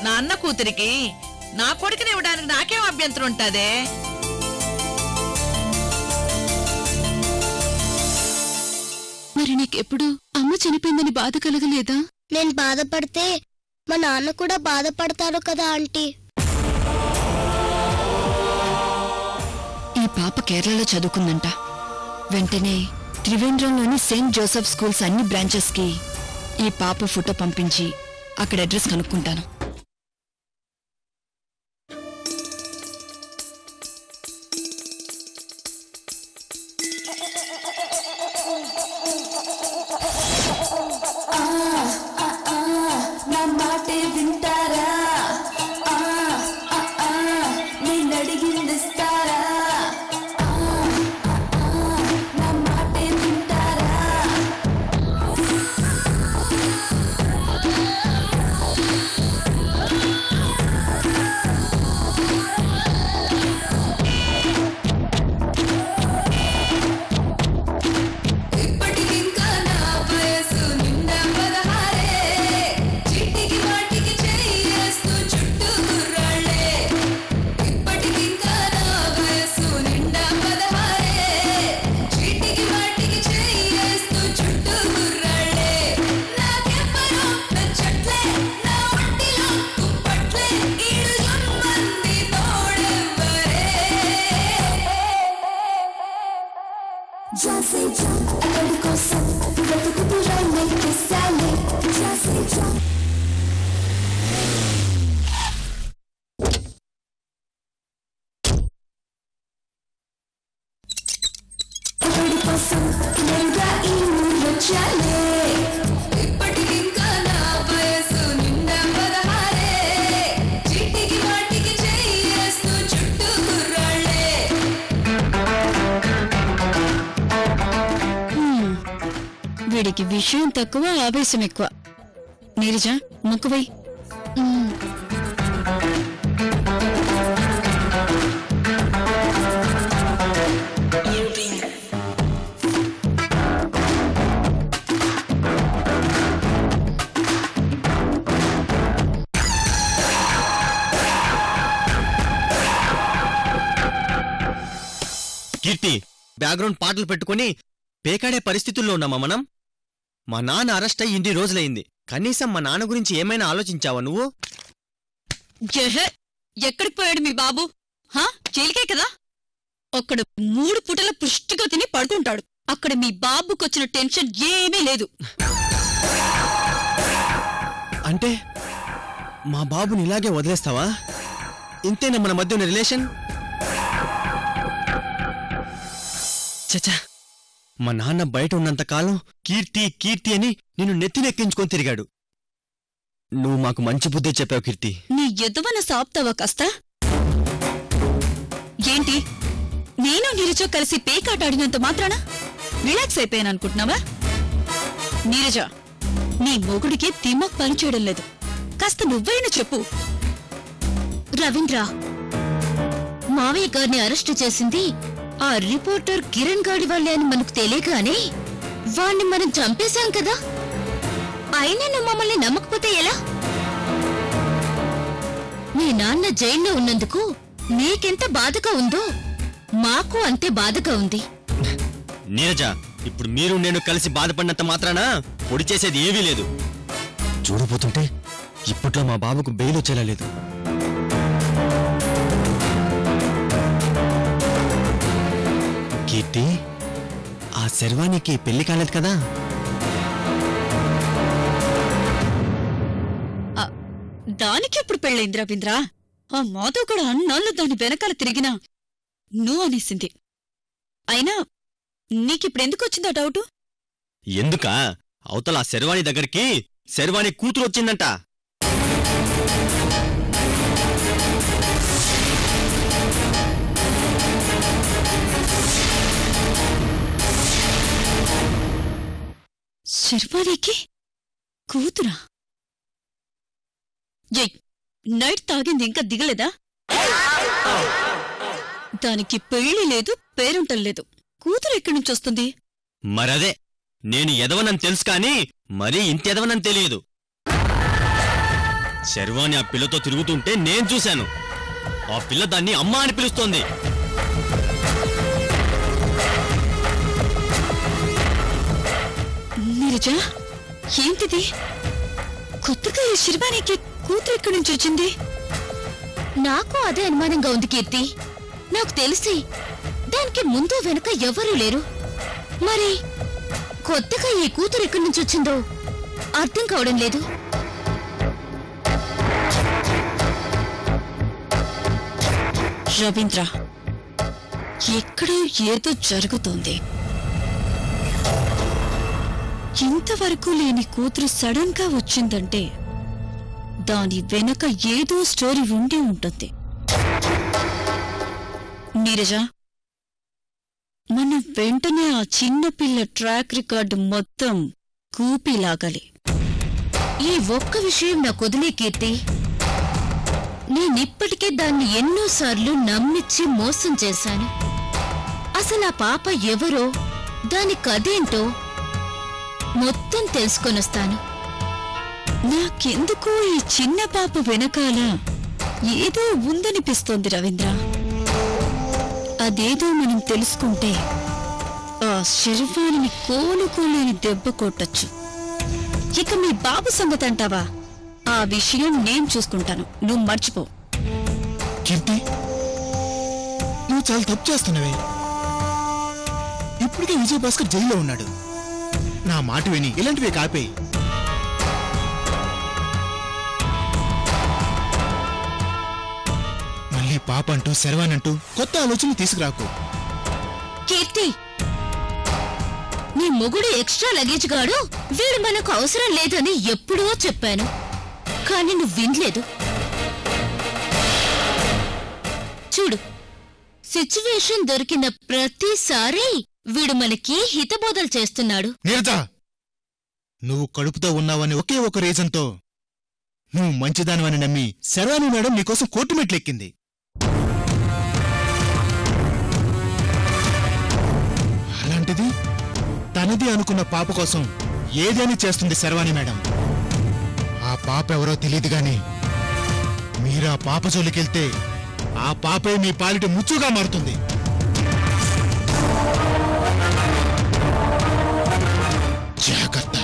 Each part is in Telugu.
నా అన్న కూతురికి నా కొడుకుని ఇవ్వడానికి నాకేం అభ్యంతరం ఉంటదే మరి నీకెప్పుడు అమ్మ చనిపోయిందని బాధ కలగలేదా నేను బాధపడితే మా నాన్న కూడా బాధపడతారు కదా ఆంటీ ఈ పాప కేరళలో చదువుకుందంట వెంటనే త్రివేంద్రంలోని సెయింట్ జోసెఫ్ స్కూల్స్ అన్ని బ్రాంచెస్ కి ఈ పాప ఫోటో పంపించి అక్కడ అడ్రస్ కనుక్కుంటాను నా మాటే వింటారా ఆ, ఆ, ఆ, నేను అడిగింది ఇస్తారా ఆ, ఆ, ఆ, నా మాటే వింటారా ఇప్పటికింకా నా వయసు నిండా పదహారే చిట్టికి వాటికి చేయేస్తూ చుట్టూ కుర్రాళ్ళే ఇప్పటికింకా నా వయసు నిండా పదహారే చిట్టికి వాటికి చేయేస్తూ చుట్టూ కుర్రాళ్ళే నాకెవ్వరూ నచ్చట్లే నా ఒంటిలో కుంపట్లే ఈడు జమ్మంది తోడెవ్వరే Just say jump, అక్కడి కోసం వెతుకుతూ రైలెక్కేసాలే Just say jump అక్కడి కోసం నేరుగా ఈ ఊరొచ్చాలే ఇప్పటికింకా నా వయసు నిండా పదహారే చిట్టికి వాటికి చేయేస్తూ చుట్టూ కుర్రాళ్ళే వీడికి విషయం తక్కువ ఆవేశం ఎక్కువ నీరజ మొక్కువై కీర్తి బ్యాక్గ్రౌండ్ పాటలు పెట్టుకుని పేకాడే పరిస్థితుల్లో ఉన్నామా మనం మా నాన్న అరెస్ట్ అయ్యి ఇన్ని రోజులైంది కనీసం మా నాన్న గురించి ఏమైనా ఆలోచించావా నువ్వు ఎహె, ఎక్కడికి పోయాడు మీ బాబు హా జైలుకే కదా అక్కడ మూడు పుటల పుష్టిగా తిని పడుకుంటాడు అక్కడ మీ బాబుకొచ్చిన టెన్షన్ ఏమీ లేదు అంటే మా బాబుని ఇలాగే వదిలేస్తావా ఇంతేనా మన మధ్య ఉన్న రిలేషన్ చచా మా నాన్న బయట ఉన్నంత కాలం కీర్తి కీర్తి అని నిన్ను నెత్తినెక్కించుకొని తిరిగాడు నువ్వు మాకు మంచి బుద్ధి చెప్పావు కీర్తి నీ ఎదువన సాప్తావా కాస్త ఏంటి నేను నీరజో కలిసి పేకాట ఆడినంత మాత్రాన రిలాక్స్ అయిపోయాను అనుకుంటున్నావా నీరజ నీ మొగుడికి తిమ్మక్ పనిచేయడం లేదు కాస్త నువ్వైనా చెప్పు రవీంద్ర మావయ్య గారిని అరెస్టు చేసింది ఆ రిపోర్టర్ కిరణ్ గాడి వాళ్ళే అని మనకు తెలియగానే వాణ్ణి మనం చంపేశాం కదా అయినా నువ్వు మమ్మల్ని నమ్మకపోతే ఎలా మీ నాన్న జైల్లో ఉన్నందుకు నీకెంత బాధగా ఉందో మాకు అంతే బాధగా ఉంది నీరజ ఇప్పుడు మీరు నేను కలిసి బాధపడినంత మాత్రాన పొడి చేసేది ఏమీ లేదు చూడబోతుంటే ఇప్పట్లో మా బాబుకు బెయిల్ వచ్చేలా లేదు కీర్తి ఆ శర్వానికి పెళ్లి కాలేదు కదా దానికి ఎప్పుడు పెళ్ళైంది రవీంద్ర ఆ మాధవ్ కూడా అన్నాళ్ళు దాని వెనకాల తిరిగినా నువ్వు అనేసింది అయినా నీకిప్పుడెందుకు వచ్చిందా డౌటు ఎందుకా అవతల ఆ శర్వాణి దగ్గరికి శర్వాణి కూతురు వచ్చిందంట శర్వాణికి కూతురా ఎయ్ నైట్ తాగింది ఇంకా దిగలేదా దానికి పెళ్లి లేదు పేరుంటం లేదు కూతురు ఎక్కడి నుంచి వస్తుంది మరదే నేను ఎదవనని తెలుసు కానీ మరీ ఇంత ఎదవనని తెలియదు శర్వాణి ఆ పిల్లతో తిరుగుతుంటే నేను చూశాను ఆ పిల్ల దాన్ని అమ్మ అని పిలుస్తోంది నీరజ ఏంటిది కొత్తగా ఈ శిర్వానికి కూతురు ఎక్కడి నుంచి వచ్చింది నాకు అదే అనుమానంగా ఉంది కీర్తి నాకు తెలిసి దానికి ముందు వెనుక ఎవరూ లేరు మరి కొత్తగా ఈ కూతురు ఎక్కడి నుంచి వచ్చిందో అర్థం కావడం లేదు రవీంద్ర ఎక్కడో ఏదో జరుగుతోంది ఇంతవరకు లేని కూతురు సడన్ గా వచ్చిందంటే దాని వెనక ఏదో స్టోరీ ఉండి ఉంటుంది నీరజ మనం వెంటనే ఆ చిన్న పిల్ల ట్రాక్ రికార్డు మొత్తం కూపిలాగాలి ఈ ఒక్క విషయం నాకు వదిలే కీర్తి నేనిప్పటికే దాన్ని ఎన్నోసార్లు నమ్మిచ్చి మోసం చేశాను అసలు ఆ పాప ఎవరో దాని కథేంటో మొత్తం తెలుసుకొనొస్తాను నాకెందుకో ఈ చిన్న పాప వెనకాల ఏదో ఉందనిపిస్తోంది రవీంద్ర అదేదో మనం తెలుసుకుంటే ఆ శర్వాణిని కోలుకోలేని దెబ్బ కొట్టచ్చు ఇక మీ బాబు సంగతి అంటావా ఆ విషయం నేను చూసుకుంటాను నువ్వు మర్చిపో కీర్తి నువ్వు చాలా తప్పు చేస్తున్నావే ఇప్పటికే విజయ్ భాస్కర్ జైల్లో ఉన్నాడు నా మాట విని ఇలాంటివి కాపేయి మళ్ళీ పాప అంటూ శరవానంటూ కొత్త ఆలోచనలు తీసుకురాకు కీర్తి నీ మొగుడు ఎక్స్ట్రా లగేజ్ గాడు వీడు మనకు అవసరం లేదని ఎప్పుడో చెప్పాను కానీ నువ్వు వినలేదు చూడు సిచ్యువేషన్ దొరికిన ప్రతిసారి వీడు మనకి హితబోధలు చేస్తున్నాడు నీరజ నువ్వు కడుపుతో ఉన్నావని ఒకే ఒక రీజన్తో నువ్వు మంచిదానివని నమ్మి శర్వాణి మేడం నీకోసం కోర్టు మెట్లెక్కింది అలాంటిది తనది అనుకున్న పాప కోసం ఏదేని చేస్తుంది శర్వాణి మేడం ఆ పాప ఎవరో తెలియదు గాని మీరు ఆ పాప జోలికెళ్తే ఆ పాపే మీ పాలిట ముచ్చుగా మారుతుంది జాగ్రత్త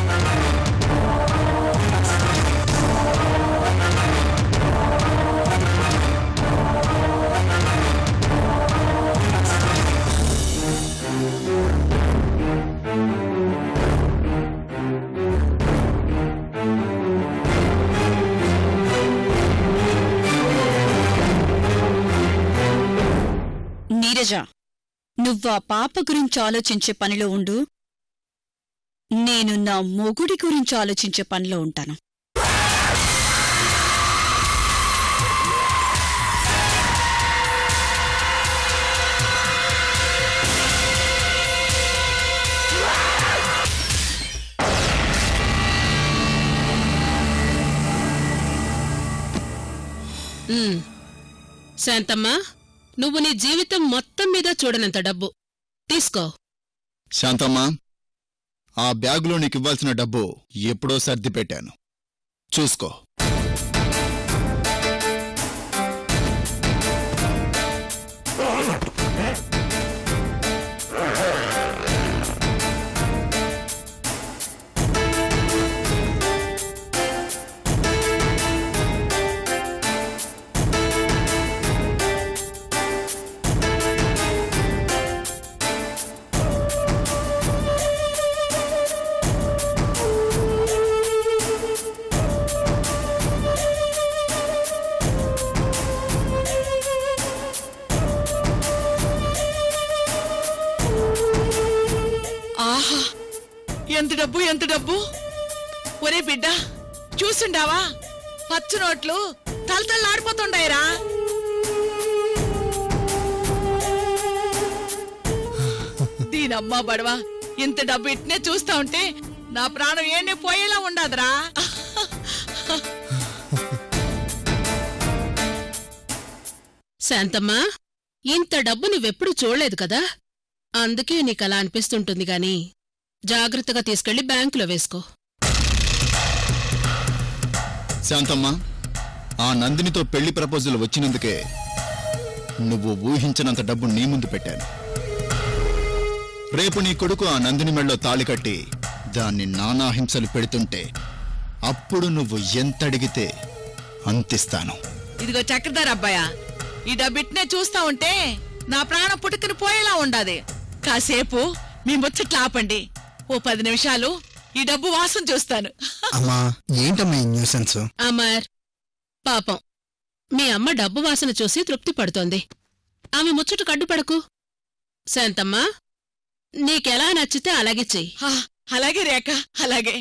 నీరజ నువ్వు ఆ పాప గురించి ఆలోచించే పనిలో ఉండు నేను నా మొగుడి గురించి ఆలోచించే పనిలో ఉంటాను ఉమ్. శాంతమ్మ నువ్వు నీ జీవితం మొత్తం మీద చూడనంత డబ్బు తీసుకో శాంతమ్మ ఆ బ్యాగులో నీకు ఇవ్వాల్సిన డబ్బు ఎప్పుడో సర్ది పెట్టాను చూసుకో ఆహా ఎంత డబ్బు ఎంత డబ్బు ఒరే బిడ్డ చూసిండావా పచ్చ నోట్లు తలతల్లాడిపోతుండాయిరా దీనమ్మా బడవా ఇంత డబ్బు ఇట్నే చూస్తా ఉంటే నా ప్రాణం ఏంటి పోయేలా ఉండదురా శాంతమ్మ ఇంత డబ్బు నువ్వెప్పుడు చూడలేదు కదా అందుకే నీకలా అనిపిస్తుంటుంది గాని జాగ్రత్తగా తీసుకెళ్లి బ్యాంకులో వేసుకో శాంతమ్మ ఆ నందినితో పెళ్లి ప్రపోజల్ వచ్చినందుకే నువ్వు ఊహించినంత డబ్బు నీ ముందు పెట్టాను రేపు నీ కొడుకు ఆ నందిని మెళ్ళో తాళి కట్టి దాన్ని నానా హింసలు పెడుతుంటే అప్పుడు నువ్వు ఎంత అడిగితే అంతిస్తాను ఇదిగో చక్రధార అబ్బాయ ఈ డబ్బిట్నే చూస్తా ఉంటే నా ప్రాణం పుట్టుకుని పోయేలా ఉండాది కాసేపు మీ ముచ్చట్లు ఆపండి ఓ పది నిమిషాలు ఈ డబ్బు వాసన చూస్తాను అమ్మా ఏంటమ్మా ఈ న్యూసెన్స్ అమర్ పాపం మీ అమ్మ డబ్బు వాసన చూసి తృప్తి పడుతోంది ఆమె ముచ్చట కడ్డుపడకు శాంతమ్మా నీకెలా నచ్చితే అలాగే చెయ్యి హా, అలాగే రేఖ అలాగే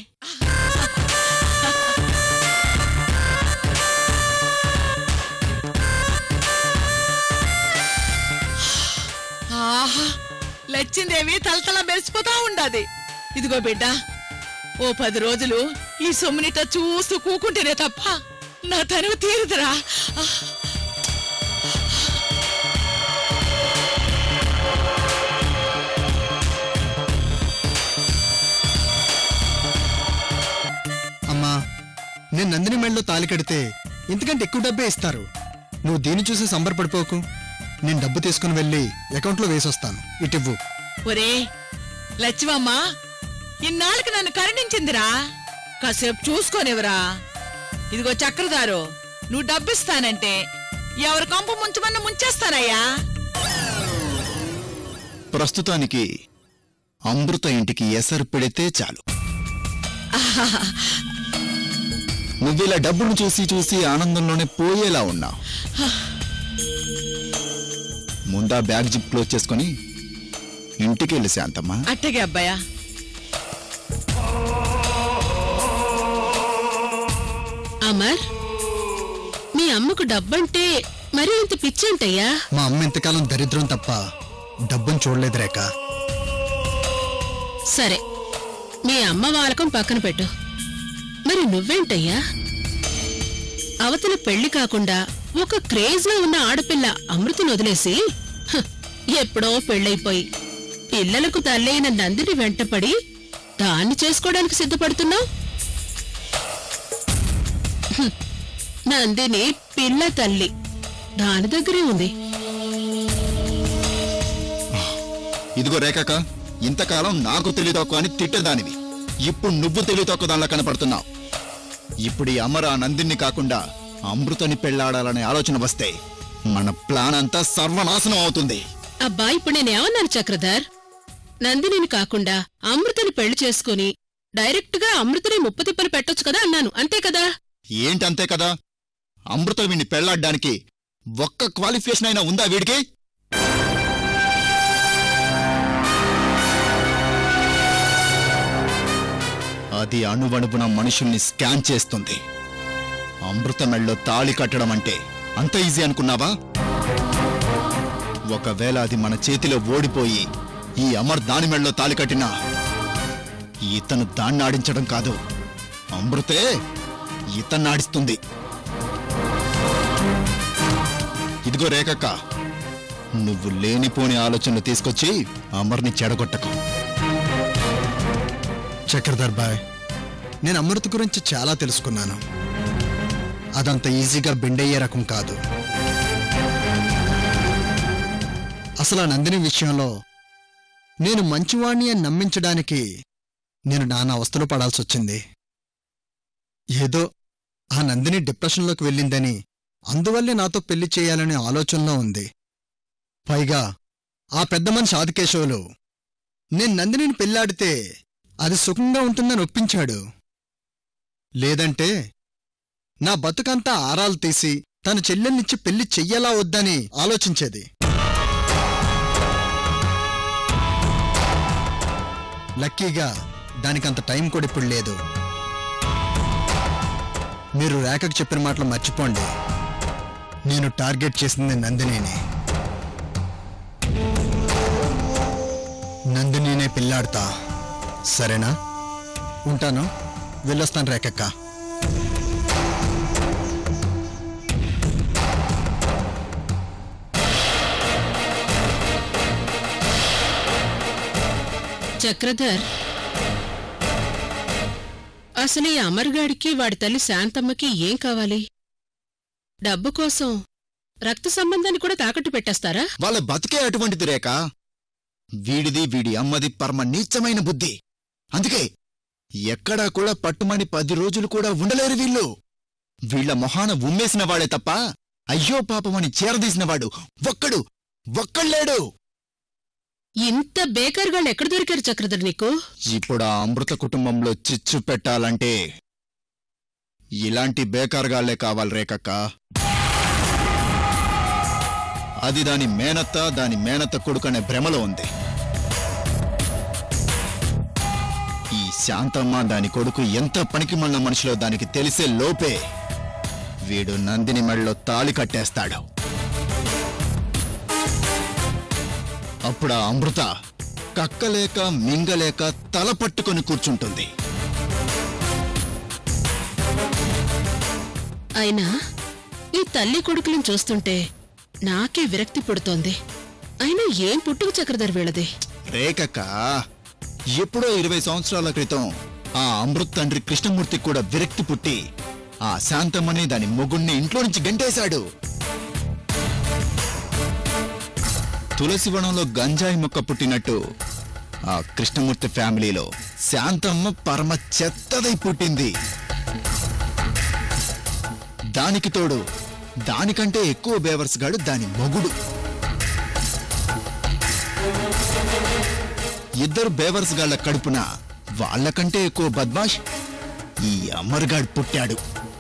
ఆహా లచ్చిందేవి తలతల మెరిసిపోతా ఉండాది ఇదిగో బిడ్డ ఓ పది రోజులు ఈ సొమ్మునిట చూస్తూ కూకుంటేనే తప్ప నా తనువు తీరుదురా అమ్మా నేను నందిని మెళ్ళలో తాలి కడితే ఇంతకంటే ఎక్కువ డబ్బే ఇస్తారు నువ్వు దీన్ని చూసి సంబరపడిపోకు నేను డబ్బు తీసుకుని వెళ్ళి అకౌంట్లో వేసొస్తాను ఇటివ్వు ఒరే లచ్చివమ్మ ఇన్నాళ్ళకి నన్ను కరుణించిందిరా కాసేపు చూసుకోనివరా ఇదిగో చక్రదారు నువ్వు డబ్బిస్తానంటే ఎవరి కంప ముంచమన్న ముంచేస్తానయ్యా ప్రస్తుతానికి అమృత ఇంటికి ఎసరు పెడితే చాలు నువ్విలా డబ్బును చూసి చూసి ఆనందంలోనే పోయేలా ఉన్నావు ముందా బ్యాగ్ జిప్ క్లోజ్ చేసుకొని ఇంటికి వెళ్ళి శాంతమ్మా అట్టగే అబ్బాయా అమర్ మీ అమ్మకు డబ్బంటే మరీ ఇంత పిచ్చేంటయ్యా మా అమ్మ ఇంతకాలం దరిద్రం తప్ప డబ్బును చూడలేదు రేఖ సరే మీ అమ్మ వాలకం పక్కన పెట్టు మరి నువ్వేంటయ్యా అవతల పెళ్లి కాకుండా ఒక క్రేజ్ లో ఉన్న ఆడపిల్ల అమృతిని వదిలేసి హ్, ఎప్పుడో పెళ్ళైపోయి పిల్లలకు తల్లైన నందిని వెంటపడి దాన్ని చేసుకోవడానికి సిద్ధపడుతున్నావు హ్మ్, నందిని పిల్ల తల్లి దాని దగ్గరే ఉంది ఇదిగో రేఖక ఇంతకాలం నాకు తెలియతొక్క అని తిట్టేదానివి ఇప్పుడు నువ్వు తెలియతొక్క దానిలా కనపడుతున్నావు ఇప్పుడు ఈ అమర ఆ నందిని కాకుండా అమృతని పెళ్లాడాలనే ఆలోచన వస్తే మన ప్లాన్ అంతా సర్వనాశనం అవుతుంది అబ్బా ఇప్పుడు నేనేమన్నాను చక్రధర్ నందినిని కాకుండా అమృతని పెళ్లి చేసుకుని డైరెక్ట్ గా అమృతని ముప్పతిప్పలు పెట్టొచ్చు కదా అన్నాను అంతే కదా ఏంటి అంతే కదా అమృత వీడిని పెళ్లాడ్డానికి ఒక్క క్వాలిఫికేషన్ అయినా ఉందా వీడికి అది అణువణువున మనుషుల్ని స్కాన్ చేస్తుంది అమృత మెళ్ళలో తాళి కట్టడం అంటే అంత ఈజీ అనుకున్నావా ఒకవేళ అది మన చేతిలో ఓడిపోయి ఈ అమర్ దాని మెళ్ళలో తాళి కట్టినా ఇతను దాన్ని ఆడించడం కాదు అమృతే ఇతన్ని ఆడిస్తుంది ఇదిగో రేఖక్క నువ్వు లేనిపోని ఆలోచనలు తీసుకొచ్చి అమర్ని చెడగొట్టకు చక్రధర్ బాయ్ నేను అమృత గురించి చాలా తెలుసుకున్నాను అదంత ఈజీగా బెండ్ అయ్యే రకం కాదు అసలు ఆ నందిని విషయంలో నేను మంచివాణ్ణి అని నమ్మించడానికి నేను నానా అవస్థలు పడాల్సి వచ్చింది ఏదో ఆ నందిని డిప్రెషన్లోకి వెళ్ళిందని అందువల్లే నాతో పెళ్లి చేయాలనే ఆలోచనలో ఉంది పైగా ఆ పెద్ద మనిషి ఆదికేశవులు నేను నందినిని పెళ్లాడితే అది సుఖంగా ఉంటుందని ఒప్పించాడు లేదంటే నా బతుకంతా ఆరాలు తీసి తన చెల్లెల్నిచ్చి పెళ్లి చెయ్యాలా వద్దని ఆలోచించేది లక్కీగా దానికంత టైం కూడా ఇప్పుడు లేదు మీరు రేఖకు చెప్పిన మాటలు మర్చిపోండి నేను టార్గెట్ చేసింది నందినిని నందినినే పిల్లాడతా సరేనా ఉంటాను వెళ్ళొస్తాను రేఖక్క చక్రధర్ అసలు ఈ అమర్గాడికి వాడి తల్లి శాంతమ్మకి ఏం కావాలి డబ్బు కోసం రక్త సంబంధాన్ని కూడా తాకట్టు పెట్టేస్తారా వాళ్ళ బతికే అటువంటిది రేఖ వీడిది వీడి అమ్మది పరమ నీచమైన బుద్ధి అందుకే ఎక్కడా కూడా పట్టుమని పది రోజులు కూడా ఉండలేరు వీళ్ళు వీళ్ళ మొహాన ఉమ్మేసిన వాడే తప్ప అయ్యో పాపమని చేరదీసినవాడు ఒక్కడు ఒక్కళ్ళేడు ఇంత బేకర్గాళ్ళు ఎక్కడ దొరికారు చక్రధర్ నీకు ఇప్పుడు ఆ అమృత కుటుంబంలో చిచ్చు పెట్టాలంటే ఇలాంటి బేకార్గాళ్లే కావాలి రేకక్క అది దాని మేనత్త దాని మేనత్త కొడుకనే భ్రమలో ఉంది ఈ శాంతమ్మ దాని కొడుకు ఎంత పనికి మళ్ళ మనిషిలో దానికి తెలిసే లోపే వీడు నందిని మెడలో తాళి కట్టేస్తాడు అప్పుడు ఆ అమృత కక్కలేక మింగలేక తల పట్టుకొని కూర్చుంటుంది అయినా ఈ తల్లి కొడుకులను చూస్తుంటే నాకే విరక్తి పుడుతోంది అయినా ఏం పుట్టుక చక్రధర్ వీళ్ళది రేఖక్క ఎప్పుడో ఇరవై సంవత్సరాల క్రితం ఆ అమృత్ తండ్రి కృష్ణమూర్తి కూడా విరక్తి పుట్టి ఆ శాంతమ్మని దాని మొగుణ్ణి ఇంట్లో నుంచి గంటేశాడు తులసి వనంలో గంజాయి మొక్క పుట్టినట్టు ఆ కృష్ణమూర్తి ఫ్యామిలీలో శాంతమ్మ పరమ చెత్తదై పుట్టింది దానికి తోడు దానికంటే ఎక్కువ బేవర్స్ గాడు దాని మొగుడు ఇద్దరు బేవర్స్ గాళ్ల కడుపున వాళ్ళకంటే ఎక్కువ బద్మాష్ ఈ అమర్గాడ్ పుట్టాడు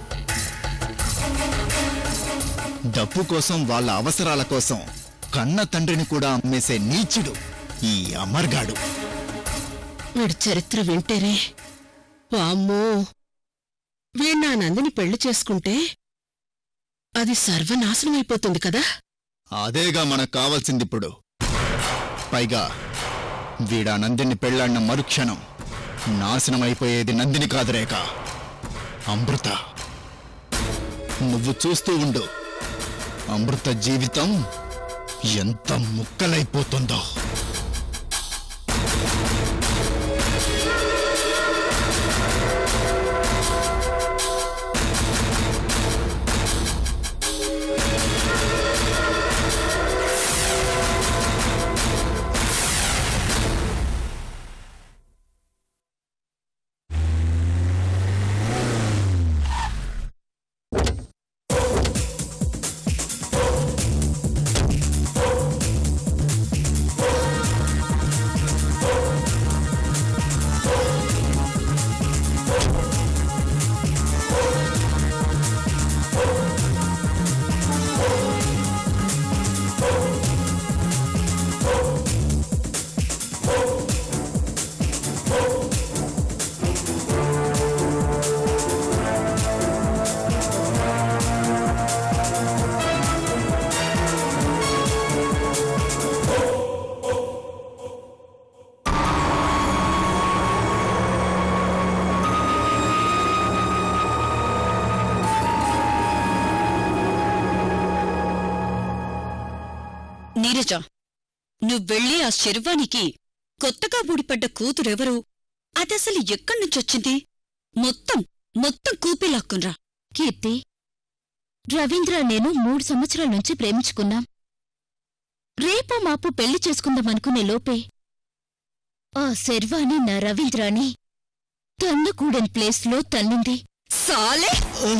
డబ్బు కోసం వాళ్ళ అవసరాల కోసం కన్న తండ్రిని కూడా అమ్మేసే నీచుడు ఈ అమర్గాడు వీడి చరిత్ర వింటేనే వామ్మో వీడు నా నందిని పెళ్లి చేసుకుంటే అది సర్వనాశనం అయిపోతుంది కదా అదేగా మనకు కావాల్సింది ఇప్పుడు పైగా వీడా నందిని పెళ్లాడిన మరుక్షణం నాశనమైపోయేది నందిని కాదు రేఖ అమృత నువ్వు చూస్తూ ఉండు అమృత జీవితం ఎంత ముక్కలైపోతుందో నీరజ నువ్వెళ్ళి ఆ శర్వానికి కొత్తగా ఊడిపడ్డ కూతురెవరు అదసలు ఎక్కడ్నుంచొచ్చింది మొత్తం మొత్తం కూపిలాక్కున్రా కీర్తి రవీంద్ర నేను మూడు సంవత్సరాల నుంచి ప్రేమించుకున్నాం రేపో మాపు పెళ్లి చేసుకుందామనుకునే లోపే ఆ శర్వాణి నా రవీంద్రాని తన్నకూడని ప్లేస్లో తన్నింది సాలే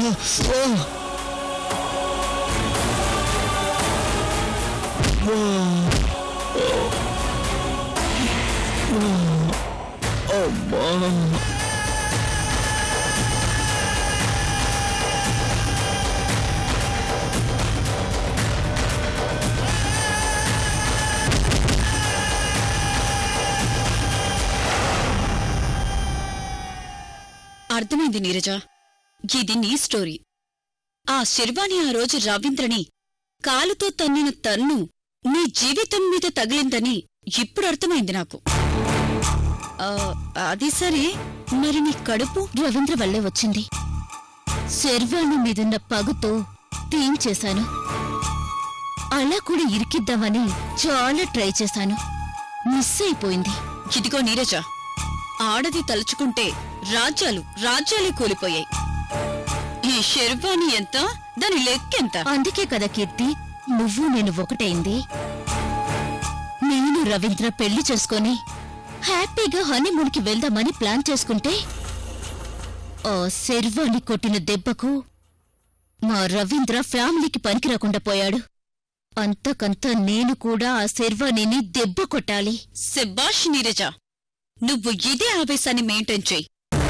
అర్థమైంది నీరజ ఇది నీ స్టోరీ ఆ శర్వాణి ఆ రోజు రవీంద్రని కాలుతో తన్నిన తన్ను నీ జీవితం మీద తగిలిందని ఇప్పుడు అర్థమైంది నాకు ఆ, అది సరే మరి నీ కడుపు రవీంద్ర వల్లే వచ్చింది శర్వాణి మీదున్న పగుతో తీయించేశాను అలా కూడా ఇరికిద్దామని చాలా ట్రై చేశాను మిస్ అయిపోయింది ఇదిగో నీరజ ఆడది తలుచుకుంటే రాజ్యాలు రాజ్యాలే కూలిపోయాయి ఈ షెర్వాణి ఎంత దాని లెక్కెంత అందుకే కదా కీర్తి నువ్వు నేను ఒకటైంది నేను రవీంద్ర పెళ్లి చేసుకొని హ్యాపీగా హనీమూన్కి వెళ్దామని ప్లాన్ చేసుకుంటే ఆ శర్వాణి కొట్టిన దెబ్బకు మా రవీంద్ర ఫ్యామిలీకి పనికి రాకుండా పోయాడు అంతకంత నేను కూడా ఆ శర్వాణిని దెబ్బ కొట్టాలి శబాష్ నీరజ నువ్వు ఇదే ఆవేశాన్ని మెయింటైన్ చెయ్యి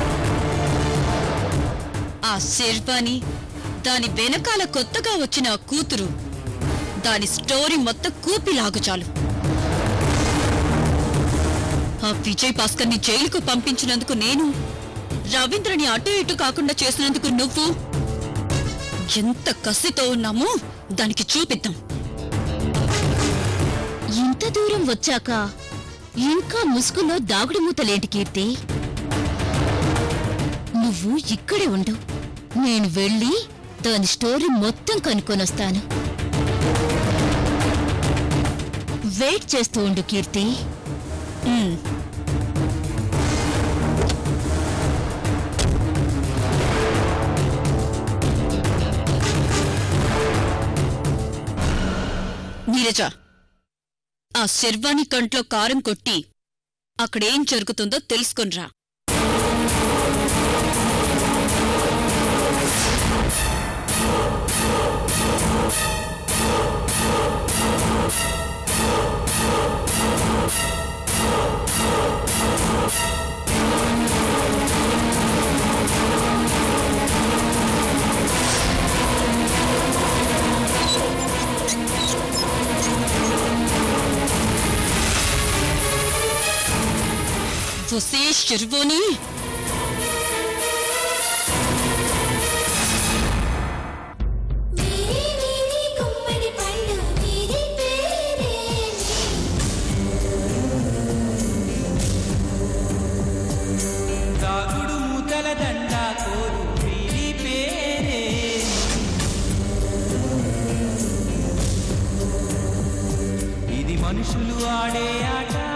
ఆ శర్వాణి దాని వెనకాల కొత్తగా వచ్చిన ఆ కూతురు దాని స్టోరీ మొత్తం కూపిలాగు చాలు ఆ విజయ్ భాస్కర్ని జైలుకు పంపించినందుకు నేను రవీంద్రని అటు ఇటు కాకుండా చేసినందుకు నువ్వు ఎంత కసితో ఉన్నామో దానికి చూపిద్దాం ఇంత దూరం వచ్చాక ఇంకా ముసుగులో దాగుడు మూతలేంటి కీర్తి నువ్వు ఇక్కడే ఉండు నేను వెళ్ళి దాని స్టోరీ మొత్తం కనుక్కొనొస్తాను వెయిట్ చేస్తూ ఉండు కీర్తి ఉమ్. నీరజ ఆ శర్వాణి కంట్లో కారం కొట్టి అక్కడేం జరుగుతుందో తెలుసుకొనిరా ఒసే శర్వాణి మేరీ మేరీ గుమ్మడి పండు మేరీ పేరే దాగుడు మూతల దండ కోరు వీరి పేరే ఇది మనుషులు ఆడే ఆట